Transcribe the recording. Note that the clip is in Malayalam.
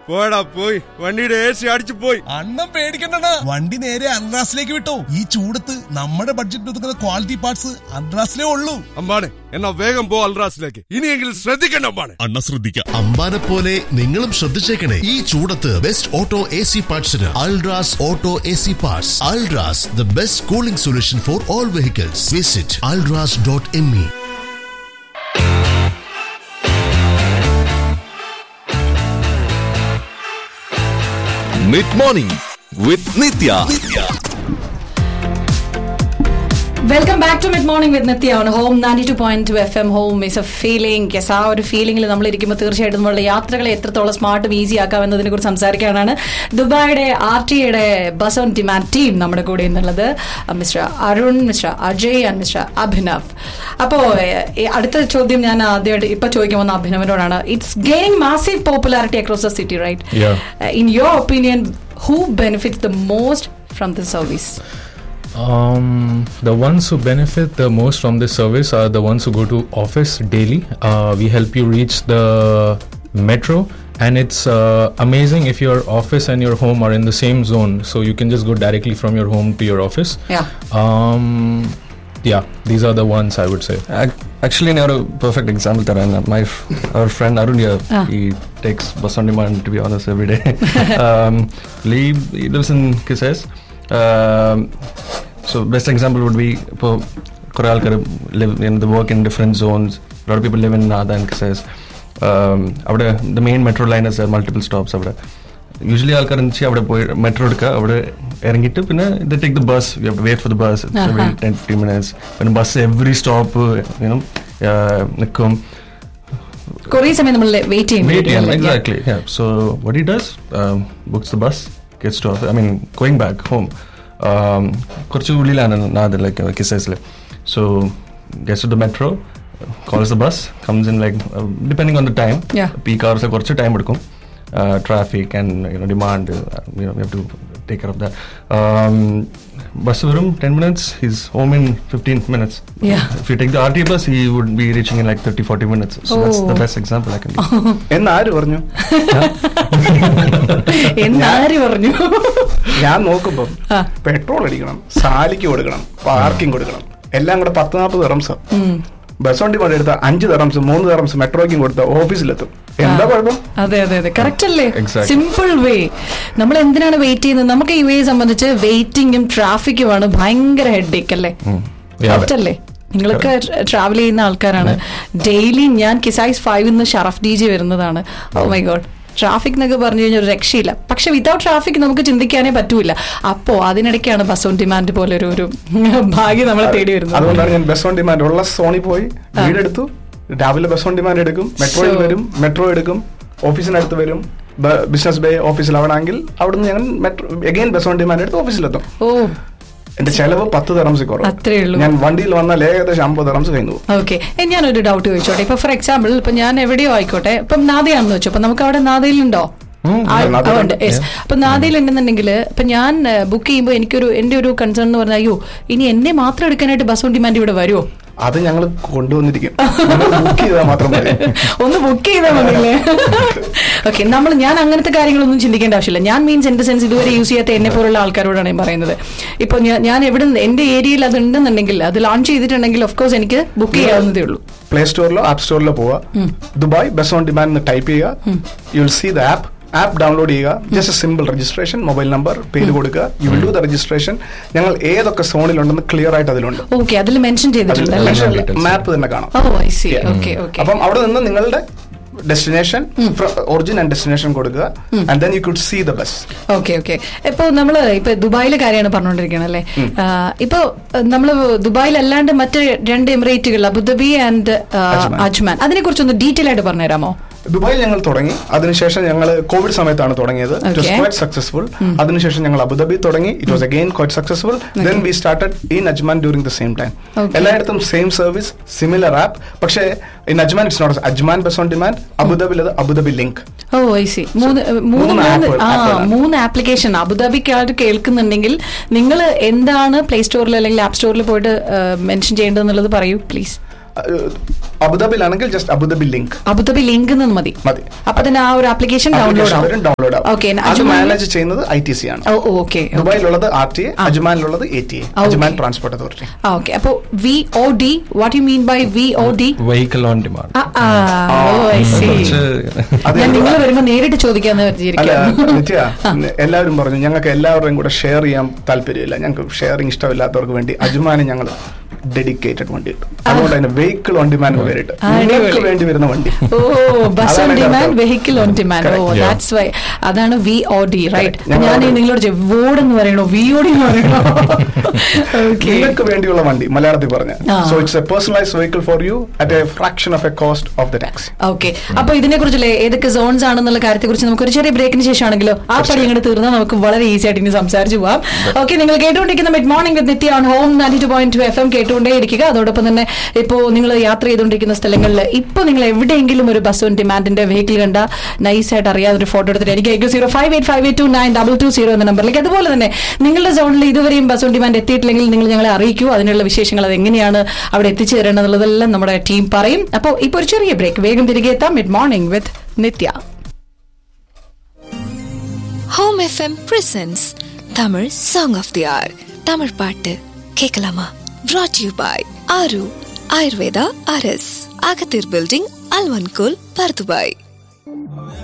പോയടാ പോയി വണ്ടിയുടെ എ സി അടിച്ചു പോയി അണ്ണം പേടിക്കണ്ടടാ വണ്ടി നേരെ അൺറാസിലേക്ക് വിട്ടോ ഈ ചൂടത്ത് നമ്മുടെ ബഡ്ജറ്റ് ഒതുക്കുന്ന ക്വാളിറ്റി പാർട്സ് അൺറാസിലേ ഉള്ളൂ അമ്പാണ് എന്നാ വേഗം പോ അൽറാസിലേക്ക് ഇനിയെങ്കിലും ശ്രദ്ധിക്കണ്ട അമ്പാണ് അണ്ണ ശ്രദ്ധിക്കാം അമ്പാനെ പോലെ നിങ്ങളും ശ്രദ്ധിച്ചേക്കണേ ഈ ചൂടത്ത് ബെസ്റ്റ് ഓട്ടോ എ സി പാർട്സിന് Ultras auto A C parts Ultras the best cooling solution for all vehicles visit Ultras dot M E mid morning with Nithya welcome back to mid morning with Nithya on home ninety two point two F M home is a feeling yes ah ഒരു ഫീലിംഗിൽ നമ്മൾ ഇരിക്കുമ്പോൾ തീർച്ചയായിട്ടും നമ്മളുടെ യാത്രകളെ എത്രത്തോളം സ്മാർട്ടും ഈസി ആക്കാം എന്നതിനെ കുറിച്ച് സംസാരിക്കാനാണ് ദുബായിയുടെ ആർ ടി യുടെ ബസ് ഓൺ ഡിമാൻഡ് ടീം നമ്മുടെ കൂടെ എന്നുള്ളത് mister Arun mister Ajay and mister Abhinav അപ്പോ ഏഹ്, അടുത്ത ചോദ്യം ഞാൻ ആദ്യമായിട്ട് ഇപ്പൊ ചോദിക്കാൻ വന്ന അഭിനവനോടാണ് it's gaining massive popularity across the city right in your opinion who benefits the most from the service Um, the ones who benefit the most from this service are the ones who go to office daily. Uh, we help you reach the metro, and it's uh, amazing if your office and your home are in the same zone, so you can just go directly from your home to your office. Yeah. Um, yeah, these are the ones I would say. Actually ഞാൻ ഒരു പെർഫെക്റ്റ് എക്സാമ്പിൾ തരാം my our friend Arun Ah. He takes bus on demand to be honest every day ലീ lives in Qusais so best example would be ഇപ്പോൾ കുറേ ആൾക്കാർ live in the work in different zones lot people live in Nahda and Qusais അവിടെ the main metro lines multiple stops അവിടെ യൂഷ്വലി ആൾക്കാർ വെച്ചാൽ അവിടെ പോയി മെട്രോ എടുക്കുക അവിടെ ഇറങ്ങിയിട്ട് പിന്നെ the take the bus you have wait for the bus ആഹാ. ടെൻ ഫിഫ്റ്റീൻ മിനിറ്റ്സ് പിന്നെ ബസ് എവറി സ്റ്റോപ്പ് യൂനോ നിൽക്കും കുറേ സമയം നമ്മൾ വെയിറ്റ് വെയിറ്റ് ചെയ്യണം ചെയ്യണം exactly so what he does books the bus gets to I mean going back home കുറച്ച് ഉള്ളിലാണ് നാദർ ലൈക്ക് കിസേസിൽ so gets to the metro calls the bus comes in like depending on the time Yeah. Peak hours കുറച്ച് ടൈം എടുക്കും traffic and you know demand you have to take care of that bus വരും ten minutes his home in fifteen minutes Yeah. If you take the RT bus, he would be reaching in like 30 40 minutes. So that's the Oh. best example I can give. എന്നാര് പറഞ്ഞു എന്നാര് പറഞ്ഞു ഞാൻ നോക്കുമ്പം ആ. പെട്രോൾ അടിക്കണം സാലിക്ക് കൊടുക്കണം പാർക്കിംഗ് കൊടുക്കണം എല്ലാം കൂടെ പത്ത് നാൽപ്പത് തെറംസ് ബസ് വണ്ടി കൊണ്ട് എടുത്ത അഞ്ച് തെറംസ് മൂന്ന് തെറംസ് മെട്രോയ്ക്കും കൊടുത്ത ഓഫീസിലെത്തും എന്താ കുഴപ്പം അതെ അതെ അതെ കറക്റ്റ് അല്ലേ Exactly. സിമ്പിൾ വേ നമ്മൾ എന്തിനാണ് വെയിറ്റ് ചെയ്യുന്നത് നമുക്ക് ഈ വേ സംബന്ധിച്ച് വെയിറ്റിംഗും ട്രാഫിക്കുമാണ് ഭയങ്കര ഹെഡേക്ക് അല്ലേ Yeah. കറക്റ്റ് അല്ലേ നിങ്ങളൊക്കെ ട്രാവൽ ചെയ്യുന്ന ആൾക്കാരാണ് ഡെയിലി ഞാൻ കിസൈസ് ഫൈവ് നിന്ന് ഷറഫ് ഡി ജി വരുന്നതാണ് ഓ മൈ ഗോഡ് ട്രാഫിക് എന്നൊക്കെ പറഞ്ഞു കഴിഞ്ഞാൽ ഒരു രക്ഷയില്ല പക്ഷെ വിതൗട്ട് ട്രാഫിക് നമുക്ക് ചിന്തിക്കാനേ പറ്റൂല അപ്പോ അതിനിടയ്ക്കാണ് ബസ് ഓൺ ഡിമാൻഡ് പോലെ ഒരു ഒരു ഭാഗ്യം നമ്മളെ തേടി വരുന്നത് അതുകൊണ്ടാണ് ഞാൻ ബസ് ഓൺ ഡിമാൻഡ് ഉള്ള സോണിൽ പോയി വീടെടുത്തു രാവിലെ ബസ് ഓൺ ഡിമാൻഡ് എടുക്കും മെട്രോയിൽ Sure. വരും മെട്രോ എടുക്കും ഓഫീസിനടുത്ത് വരും ബിസിനസ് ബേ ഓഫീസിൽ ആവണമെങ്കിൽ അവിടുന്ന് ഞാൻ metro again bus on demand എടുത്ത് ഓഫീസിലെത്തും ഓ എന്റെ ചെലവ് പത്ത് തെറംസ് കുറവ് അത്രേ ഉള്ളൂ. ഞാൻ വണ്ടിയിൽ വന്നാൽ ഏകദേശം അമ്പത് തെറംസ് കഴിഞ്ഞു പോകും ഓക്കെ ഞാനൊരു ഡൗട്ട് ചോദിച്ചോട്ടെ ഇപ്പൊ ഫോർ എക്സാമ്പിൾ ഇപ്പൊ ഞാൻ എവിടെയോ ആയിക്കോട്ടെ ഇപ്പം നാദയാണെന്ന് വെച്ചോ അപ്പൊ നമുക്ക് അവിടെ നാദയിലുണ്ടോ ആ, നാദയിൽ ആ, ഉണ്ട് yes. അപ്പൊ നാദയിൽ ഉണ്ടെന്നുണ്ടെങ്കിൽ ഇപ്പൊ ഞാൻ ബുക്ക് ചെയ്യുമ്പോൾ എനിക്കൊരു എന്റെ ഒരു കൺസേൺ എന്ന് പറഞ്ഞാൽ അയ്യോ ഇനി എന്നെ മാത്രം എടുക്കാനായിട്ട് ബസ് ഓൺ ഡിമാൻഡ് ഇവിടെ വരുമോ അത് ഞങ്ങൾ കൊണ്ടുവന്നിരിക്കും ബുക്ക് ചെയ്താൽ മാത്രം മതി ഒന്ന് ബുക്ക് ചെയ്താൽ മതിയല്ലേ ഓക്കെ നമ്മൾ ഞാൻ അങ്ങനത്തെ കാര്യങ്ങളൊന്നും ചിന്തിക്കേണ്ട ആവശ്യമില്ല ഞാൻ മീൻസ് എന്റെ സെൻസ് ഇതുവരെ യൂസ് ചെയ്യാത്ത എന്നെ പോലുള്ള ആൾക്കാരോടാണ് ഞാൻ പറയുന്നത് ഇപ്പൊ ഞാൻ ഞാൻ എവിടെ എന്റെ ഏരിയയിൽ അത് ഉണ്ടെന്നുണ്ടെങ്കിൽ അത് ലോഞ്ച് ചെയ്തിട്ടുണ്ടെങ്കിൽ ഓഫ് കോഴ്സ് എനിക്ക് ബുക്ക് ചെയ്യാവുന്നതേ ഉള്ളൂ പ്ലേ സ്റ്റോറിലോ ആപ്പ് സ്റ്റോറിലോ പോവുക ദുബായ് ബസ് ഓൺ ഡിമാൻഡ് എന്ന് ടൈപ്പ് ചെയ്യുക you will see the app app download ചെയ്യുക just simple registration mobile number പേര് കൊടുക്കുക you will do the registration ഞങ്ങൾ ഏതൊക്കെ സോണിലുണ്ടെന്ന് ക്ലിയർ ആയിട്ട് അതിലുണ്ട് ഓക്കെ അതിൽ മെൻഷൻ ചെയ്തിട്ടുണ്ട് അല്ലേ മാപ്പ് തന്നെ കാണാം oh I see okay okay അപ്പം അവിടെ നിന്ന് നിങ്ങളുടെ ഡെസ്റ്റിനേഷൻ ഒറിജിൻ ആൻഡ് ഡെസ്റ്റിനേഷൻ കൊടുക്കുക and then you could see the bus okay okay ഇപ്പൊ നമ്മള് ഇപ്പൊ ദുബായിലെ കാര്യമാണ് പറഞ്ഞുകൊണ്ടിരിക്കുന്നത് അല്ലേ ഇപ്പൊ നമ്മള് ദുബായിൽ അല്ലാണ്ട് മറ്റ് രണ്ട് എമിറേറ്റുകൾ അബുദാബി ആൻഡ് അജ്മാൻ. അജ്മാൻ അതിനെ കുറിച്ചൊന്ന് ഡീറ്റെയിൽ ആയിട്ട് പറഞ്ഞുതരാമോ ദുബായിൽ ഞങ്ങൾ തുടങ്ങി അതിനുശേഷം ഞങ്ങൾ കോവിഡ് സമയത്താണ് തുടങ്ങിയത് it was Okay. Quite successful അതിനുശേഷം ഞങ്ങൾ അബുദാബി തുടങ്ങി it was again quite successful then we started in Ajman during the same time Okay. എല്ലായിടത്തും സെയിം സർവീസ് സിമിലർ ആപ്പ് പക്ഷേ in Ajman it's not Ajman bus on demand അബുദാബിൽ അത് Abu Dhabi link oh I see മൂന്ന് മൂന്ന് മൂന്ന് മൂന്ന് app- ആ app-കളാണ്. മൂന്ന് ആപ്ലിക്കേഷൻ അബുദാബിക്കായിട്ട് കേൾക്കുന്നുണ്ടെങ്കിൽ നിങ്ങൾ എന്താണ് പ്ലേ സ്റ്റോറിൽ അല്ലെങ്കിൽ ആപ്പ് സ്റ്റോറിൽ പോയിട്ട് മെൻഷൻ ചെയ്യേണ്ടതെന്നുള്ളത് പറയൂ പ്ലീസ് അബുദാബിയിലാണെങ്കിൽ just Abu Dhabi link Abu Dhabi link നിന്ന് മതി മതി. അപ്പൊ തന്നെ ആ ഒരു ആപ്ലിക്കേഷൻ ഡൗൺലോഡ് ആവും ഡൗൺലോഡ് ഓക്കെ അത് മാനേജ് ചെയ്യുന്നത് ഐ ടി സി ആണ് ഓ ഓക്കെ ദുബായിലുള്ളത് ആർ ടി എ അജ്മാനിലുള്ളത് A T A Okay. Ajman transport authority okay അപ്പൊ V O D what you mean by V O D vehicle on demand അത് ഞാൻ നിങ്ങൾ വരുമ്പോ നേരിട്ട് ചോദിക്കാന്ന് അല്ല വിചാരിക്കാം നിത്യ എല്ലാവരും പറഞ്ഞു ഞങ്ങൾക്ക് എല്ലാവരുടെയും കൂടെ ഷെയർ ചെയ്യാൻ താല്പര്യമില്ല ഞങ്ങൾക്ക് ഷെയറിംഗ് ഇഷ്ടമില്ലാത്തവർക്ക് വേണ്ടി അജ്മാന് ഞങ്ങൾ ഡെഡിക്കേറ്റഡ് വണ്ടി കിട്ടും അതുകൊണ്ട് അതിന് വെഹിക്കിൾ ഓൺ ഡിമാൻഡ് പേരിട്ട് നിങ്ങൾക്ക് വേണ്ടി വരുന്ന വണ്ടി ഓ ബസ് അതാണ് ഓൺ അതിന്റെ ഡിമാൻഡ് അർത്ഥം. Vehicle on demand oh Correct. That's why അതാണ് വി ഒ ഡി റൈറ്റ് ഞങ്ങൾ ഞാൻ അവിടെ- നിങ്ങളോട് വോഡ് എന്ന് പറയണോ വി ഒ ഡി എന്ന് പറയണോ ഓക്കെ നിങ്ങൾക്ക് വേണ്ടിയുള്ള വണ്ടി മലയാളത്തിൽ പറഞ്ഞ ആ. So it's a personalise vehicle for you at a fraction of a cost of the taxi okay അപ്പൊ ഇതിനെ കുറിച്ചല്ലേ ഏതൊക്കെ സോൺസ് ആണെന്നുള്ള കാര്യത്തെ കുറിച്ച് നമുക്ക് ഒരു ചെറിയ ബ്രേക്കിന് ശേഷമാണെങ്കിലോ ആ പടി ഇങ്ങോട്ട് തീർന്നാൽ നമുക്ക് വളരെ ഈസി ആയിട്ട് ഇനി സംസാരിച്ചു പോവാം ഓക്കെ നിങ്ങൾ കേട്ടുകൊണ്ടിരിക്കുന്ന mid morning with Nithya on home ninety two point two F M കേട്ടുകൊണ്ടേ ഇരിക്കുക അതോടൊപ്പം തന്നെ ഇപ്പോ നിങ്ങൾ യാത്ര ചെയ്തുകൊണ്ടിരിക്കുന്ന സ്ഥലങ്ങളിൽ ഇപ്പൊ നിങ്ങൾ എവിടെയെങ്കിലും ഒരു ബസ് ഓൺ ഡിമാൻഡിന്റെ വെഹിക്കിൾ കണ്ട നൈസ് ആയിട്ട് അറിയാതെ ഒരു ഫോട്ടോ എടുത്തിട്ട് എനിക്ക് അയക്കും zero five eight five eight two nine double two zero എന്ന നമ്പറിലേക്ക് അതുപോലെ തന്നെ നിങ്ങളുടെ സോണിൽ ഇതുവരെയും ബസ് ഓൺ ഡിമാൻഡ് എത്തിയിട്ടില്ലെങ്കിൽ നിങ്ങൾ ഞങ്ങളെ അറിയിക്കൂ അതിനുള്ള വിശേഷങ്ങൾ അത് എങ്ങനെയാണ് അവിടെ എത്തിച്ചു തരേണ്ടതെന്നുള്ളതെല്ലാം നമ്മുടെ ടീം പറയും അപ്പോൾ ഇപ്പോൾ ഒരു ചെറിയ ബ്രേക്ക് വേഗം തിരികെ എത്താം mid morning with Nithya home F M presents Tamil song of the hour Tamil பாட்டு கேட்கலாமா brought யூ பாய் ஆரு ஆயுர்வேதா அரஸ் அகத்தீர் பில்டிங் அல்வன்கோல் பர்துபாய்